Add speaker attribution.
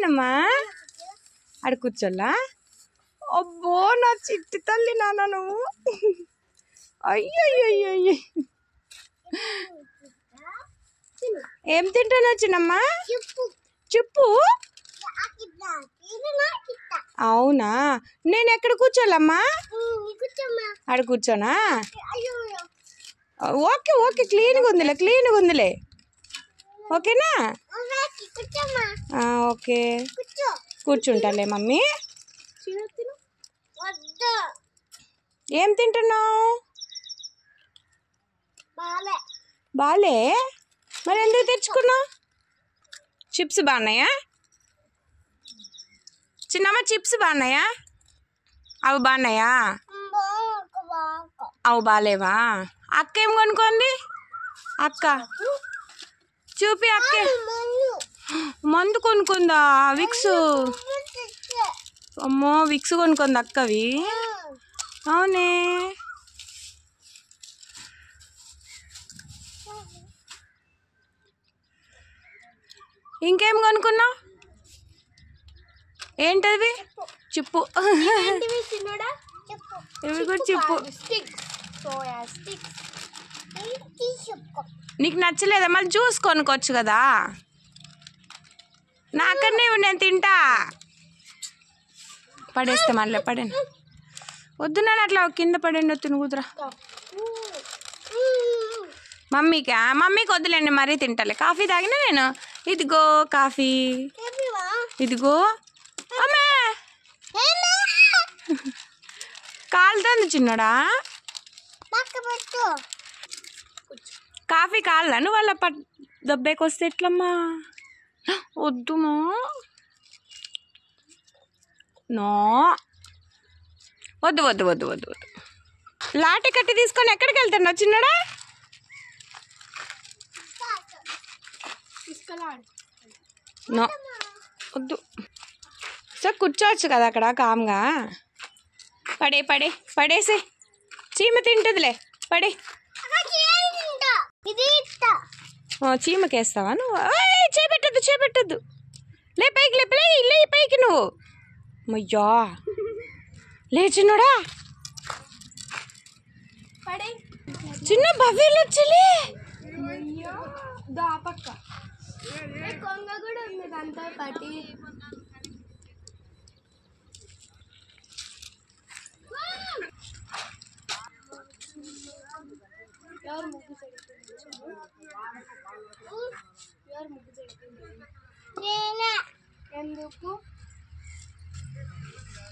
Speaker 1: చిన్నమ్మా ఆడ కూర్చోలా అబ్బో నా చిట్టి తల్లి నాన్న నువ్వు అయ్యయ్యయ్యయ్య ఏం తింటున్నావు చిన్నమ్మా
Speaker 2: చెప్పు
Speaker 1: చెప్పు
Speaker 2: ఆకిద్దా ఇది నాకిద్దా
Speaker 1: అవునా నేను ఎక్కడ కూర్చోాలమ్మా
Speaker 2: కూర్చోమ్మా
Speaker 1: ఆడ కూర్చోనా
Speaker 2: అయ్యో
Speaker 1: ఓకే ఓకే క్లీన్గా ఉందిలే క్లీన్గా ఉందిలే ఓకేనా
Speaker 2: అమ్మాకి కూర్చోమ్మా
Speaker 1: ఆ, ఓకే
Speaker 2: కూర్చో
Speaker 1: కూర్చుంటాలే మమ్మీ
Speaker 2: వద్దు
Speaker 1: ఏం తింటున్నావు
Speaker 2: బాలే
Speaker 1: బాలే మరి ఎందుకు తెచ్చుకున్నావు చిప్స్ బాగున్నాయా చిన్నమ్మ చిప్స్ బాగున్నాయా అవి బాగున్నాయా
Speaker 2: బాక బాక
Speaker 1: అవి బాగాలేవా అక్క ఏం కొనుక్కోండి అక్క చూపి అక్క
Speaker 2: మన్ను
Speaker 1: మందు కొనుక్కుందా విక్స్ అమ్మో విక్స్ కొనుక్కుంది అక్కవి అవునే ఇంకేం కొనుక్కున్నావు ఏంటది చిప్పు
Speaker 2: ఏంటివి చిన్నోడా చెప్పు
Speaker 1: ఇవి కూడా చిప్పు
Speaker 2: స్టిక్ సోయా స్టిక్ ఏంటి చెప్పు
Speaker 1: నీకు నచ్చలేదా మళ్ళీ జ్యూస్ కొనుక్కోవచ్చు కదా నాకన్నా ఇవి నేను తింటా పడేస్తే మళ్ళీ పడండి వద్దు నాన్న అట్లా కింద పడండి తిను కుదురా మమ్మీకా మమ్మీకి వద్దులేండి మరీ తింటాలే కాఫీ తాగినా నేను ఇదిగో కాఫీ
Speaker 2: చెప్పివా
Speaker 1: ఇదిగో అమ్మా కాలుతుంది చిన్నడా
Speaker 2: పక్క పెట్టు
Speaker 1: కాఫీ కాళ్ళ నువ్వు వాళ్ళ పట్ దెబ్బకి వస్తే ఎట్లమ్మా వద్దుమా నో వద్దు వద్దు వద్దు వద్దు వద్దు లాటి కట్టి తీసుకొని ఎక్కడికి వెళ్తున్నావు చిన్నడా
Speaker 2: తీసుకెళ్ళాడు
Speaker 1: నో వద్దు సార్ కూర్చోవచ్చు కదా అక్కడ కామ్గా పడే పడే పడేసి చీమ తింటుందిలే పడే
Speaker 2: ఇది ఇస్తా
Speaker 1: ఓ, చీమకేస్తావా నువ్వు ఏయ్, చేపెట్టద్దు చేపెట్టద్దు లే పైకి లే లే లే పైకి నువ్వు మయ్యా లే చిన్నోడా
Speaker 2: పడే
Speaker 1: చిన్న బవ్వేలు వచ్చలే
Speaker 2: దా పక్క కొంగ కూడా ఉంది దాంతో పాటి ఎవరు ముగ్గు ఎవరు ముగ్గు ఎందుకు